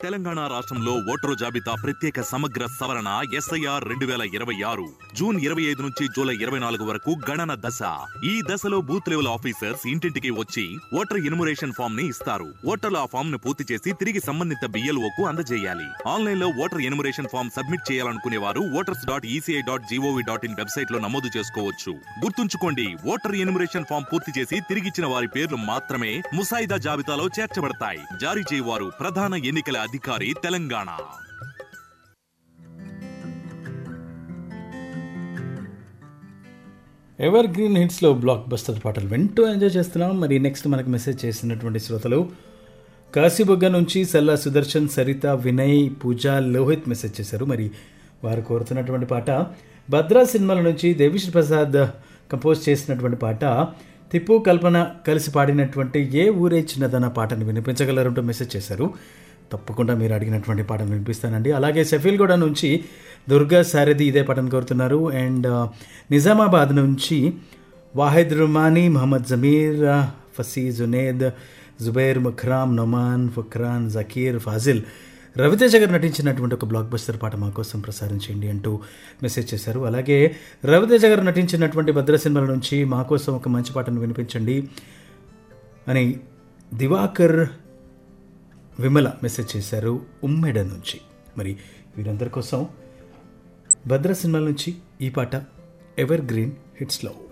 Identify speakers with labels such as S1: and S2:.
S1: తెలంగాణ రాష్ట్రంలో ఓటరు జాబితా ప్రత్యేక సమగ్ర సవరణ ఎస్ఐఆర్ రెండు వేల ఇరవై ఆరు జూన్ ఇరవై ఐదు నుంచి జూలై ఇరవై నాలుగు వరకు గణన దశ ఈ దశలో బూత్ లెవెల్ ఆఫీసర్స్ ఇంటింటికి వచ్చి ఓటర్ ఇనుమరేషన్ ఫామ్ ని ఇస్తారు ఓటర్లు ఆ ఫామ్ ను పూర్తి చేసి తిరిగి సంబంధిత బిఎల్ఓ కు అందజేయాలి ఆన్లైన్ లో ఓటర్ ఎనుమరేషన్ ఫామ్ సబ్మిట్ చేయాలనుకునే వారు voters dot ECI dot GOV dot in website లో నమోదు చేసుకోవచ్చు గుర్తుంచుకోండి ఓటర్ ఎనుమరేషన్ ఫామ్ పూర్తి చేసి తిరిగిచ్చిన వారి పేర్లు మాత్రమే ముసాయిదా జాబితాలో చేర్చబడతాయి జారీ చేయవారు ప్రధాన ఎన్నికల అధికారి తెలంగాణ
S2: ఎవర్ గ్రీన్ హిట్స్లో బ్లాక్ బస్టర్ పాటలు వింటూ ఎంజాయ్ చేస్తున్నాం మరి నెక్స్ట్ మనకు మెసేజ్ చేసినటువంటి శ్రోతలు కాశీబుగ్గ నుంచి సల్లా సుదర్శన్ సరిత వినయ్ పూజ లోహిత్ మెసేజ్ చేశారు మరి వారు కోరుతున్నటువంటి పాట భద్రా సినిమాల నుంచి దేవిశ్రీ ప్రసాద్ కంపోజ్ చేసినటువంటి పాట తిప్పు కల్పన కలిసి పాడినటువంటి ఏ ఊరే చిన్నదన్న పాటను వినిపించగలరంటూ మెసేజ్ చేశారు తప్పకుండా మీరు అడిగినటువంటి పాటను వినిపిస్తానండి అలాగే షఫీల్గూడ నుంచి దుర్గా సారథి ఇదే పాటను కోరుతున్నారు అండ్ నిజామాబాద్ నుంచి వాహిద్ రుమానీ మహమ్మద్ జమీర్ ఫసీ జునేద్ జుబైర్ ముఖ్రామ్ నొమాన్ ఫుక్రాన్ జకీర్ ఫాజిల్ రవితేజ గారు నటించినటువంటి ఒక బ్లాక్ బస్టర్ పాట మా కోసం ప్రసారం చేయండి అంటూ మెసేజ్ చేశారు అలాగే రవితేజ గారు నటించినటువంటి భద్ర సినిమాల నుంచి మా కోసం ఒక మంచి పాటను వినిపించండి అని దివాకర్ విమల మెసేజ్ చేశారు ఉమ్మెడ నుంచి మరి వీరందరి కోసం భద్ర సినిమాల నుంచి ఈ పాట ఎవర్ గ్రీన్ హిట్స్లో